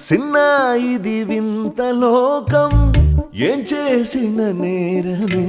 సిన్న ఇది వింత లోకం ఏం చేసిన నేరమే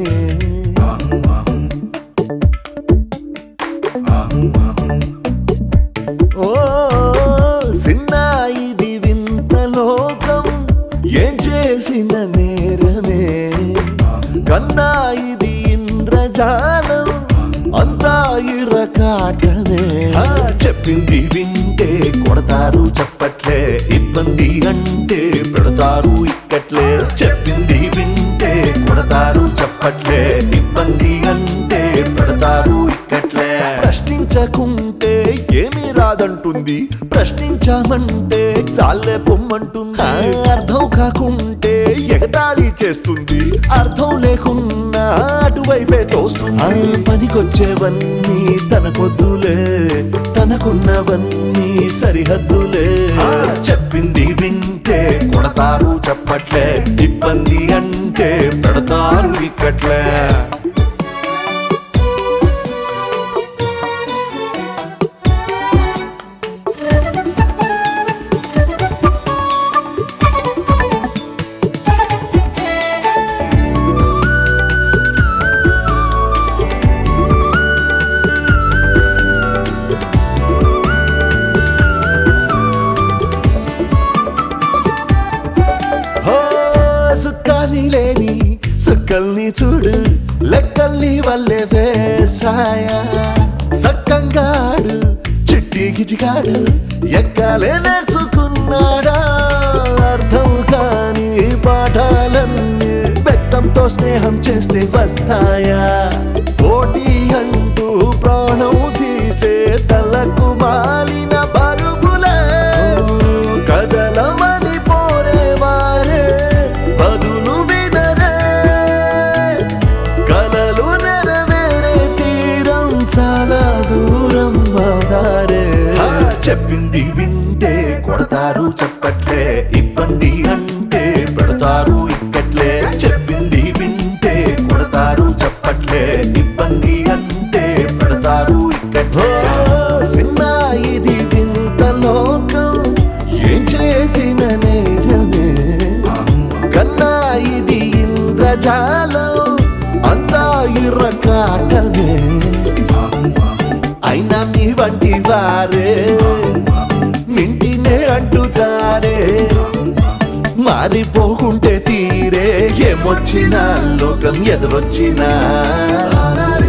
ఓ సిన్న ఇది వింత లోకం ఏం చేసిన నేరమే కన్నా ఇది ఇంద్రజాలం అంతా ఇరకాటమే ఆ, చెప్పింది వింటే కొడతారు చెప్పట్లే ఇబ్బంది అంటే పెడతారు ఇక్కట్లే చెప్పింది వింటే కొడతారు చెప్పట్లే ఇబ్బంది అంటే పెడతారు ఇక్కట్లే ప్రశ్నించకుంటే ఏమీ రాదంటుంది ప్రశ్నించామంటే చాలే పొమ్మంటుంది ఆ, అర్థం కాకుంటే ఎగతాళి చేస్తుంది అర్థం లేకున్నా అటువైపే తోస్తుంది ఆ, పనికొచ్చేవన్నీ తనకొద్దులే తనకున్నవన్నీ సరిహద్దులే ఆ, చెప్పింది వింటే కొడతారు చెప్పట్లే ఇబ్బంది అంటే పెడతారు ఇక్కట్లే హో సుక్కాని లేని సుక్కల్ని చూడు లెక్కల్ని వల్లే వేసాయ సక్కంగాడు చిట్టి గిజిగాడు ఎక్కాలే నేర్చుకున్నాడా అర్థం కాని పాఠాలన్నీ బెత్తంతో స్నేహం చేస్తే వస్తాయా పోటీ అంటూ ప్రాణం తీసే తలకు మాలిన బరువులే కదలమని పోరేవారే బదులు వినరే కలలు నెరవేరే తీరం చాలా దూరం మాదారే ఆ, చెప్పింది వింటే కొడతారు చెప్పట్లే ఇబ్బంది అంటే పెడతారు ఇక్కట్లే చెప్పింది వింటే కొడతారు చెప్పట్లే ఇబ్బంది అంటే పెడతారు ఇక్కట్లే సిన్న ఇది వింత లోకం ఏం చేసిన నేరమే కన్నా ఇది ఇంద్రజాలం అంతా ఇర్రకాటమే అయినా మీ వంటి వారే మింటినే అంటుతారే మారిపోకుంటే తీరే ఏమొచ్చినా లోకం ఎదురొచ్చినా